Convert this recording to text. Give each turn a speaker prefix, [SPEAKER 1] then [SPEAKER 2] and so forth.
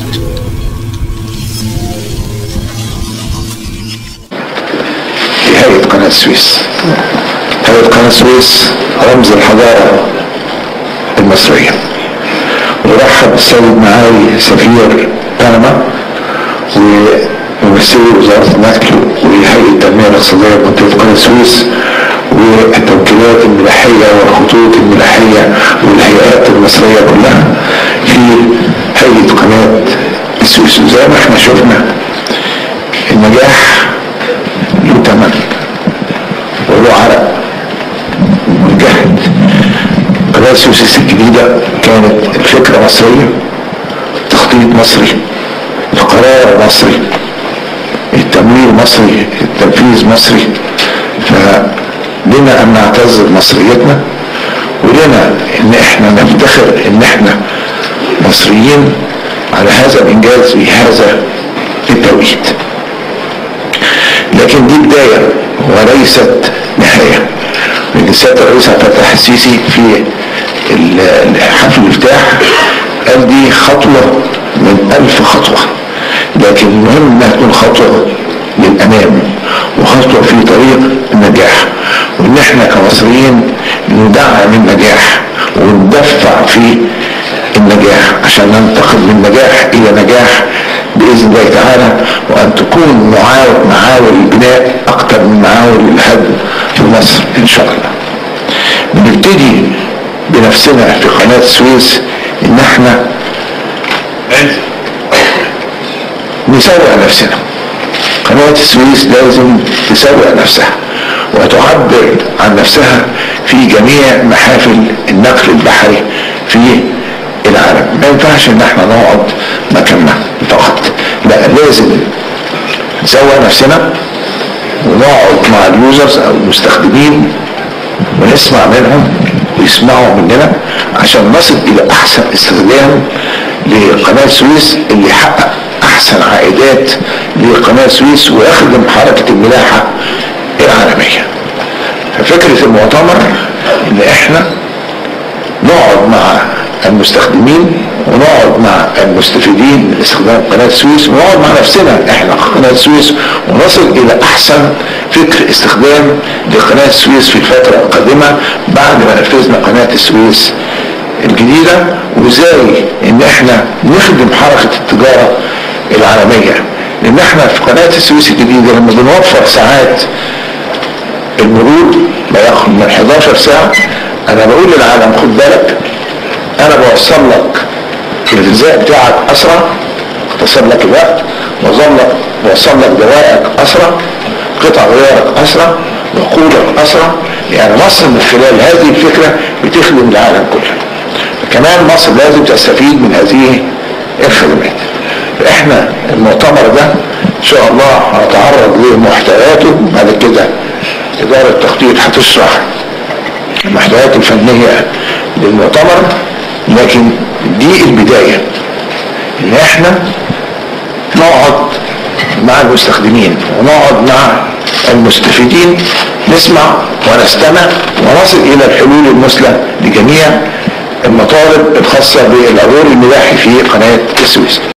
[SPEAKER 1] في هيئة قناة السويس هيئة قناة السويس رمز الحضارة المصرية ورحب السيد معالي سفير بنما وممثلي وزارة النقل وهيئة التنمية الاقتصادية بمنطقة قناة السويس والتوكيلات الملاحية والخطوط الملاحية والهيئات المصرية كلها في هيئة قناة السويس وزي ما احنا شفنا النجاح له تمن وله عرق وجهد قناة السويس الجديدة كانت الفكرة مصرية تخطيط مصري القرار مصري التمويل مصري التنفيذ مصري فلنا ان نعتز بمصريتنا ولنا ان احنا نفتخر ان احنا مصريين على هذا الانجاز في هذا التوقيت لكن دي بداية وليست نهاية لأن سيادة الرئيس عبد الفتاح السيسي في حفل الافتتاح قال دي خطوة من ألف خطوة لكن المهم انها تكون خطوة للأمام وخطوة في طريق النجاح وإن احنا كمصريين ندعم النجاح وندفع في النجاح عشان ننتقل من نجاح إلى نجاح بإذن الله تعالى وأن تكون معاول معاول البناء أكثر من معاول الهدم في مصر إن شاء الله بنبتدي بنفسنا في قناة السويس إن احنا نسوق نفسنا قناة السويس لازم تسوق نفسها وتعبر عن نفسها في جميع محافل النقل البحري في العالم ما ينفعش ان احنا نقعد مكاننا فقط لا لازم نسوق نفسنا ونقعد مع اليوزرز او المستخدمين ونسمع منهم ويسمعوا مننا عشان نصل الى احسن استخدام لقناة السويس اللي يحقق احسن عائدات لقناة السويس ويخدم حركة الملاحة العالمية ففكرة المؤتمر ان احنا نقعد مع المستخدمين ونقعد مع المستفيدين من استخدام قناة السويس ونقعد مع نفسنا احنا قناة السويس ونصل الى احسن فكر استخدام لقناة السويس في الفترة القادمة بعد ما نفذنا قناة السويس الجديدة وازاي ان احنا نخدم حركة التجارة العالمية لان احنا في قناة السويس الجديدة لما بنوفر ساعات المرور لا ياخد من 11 ساعة انا بقول للعالم خد بالك انا بوصل لك الغذاء بتاعك اسرع اختصر لك الوقت بوصل لك بوصل لك دوائك اسرع قطع غيارك اسرع وقودك اسرع يعني مصر من خلال هذه الفكرة بتخدم العالم كله كمان مصر لازم تستفيد من هذه الخدمات احنا المؤتمر ده ان شاء الله هنتعرض لمحتوياته بعد كده ادارة التخطيط هتشرح المحتويات الفنية للمؤتمر لكن دي البداية ان احنا نقعد مع المستخدمين ونقعد مع المستفيدين نسمع ونستمع ونصل الى الحلول المثلى لجميع المطالب الخاصة بالعبور الملاحي في قناة السويس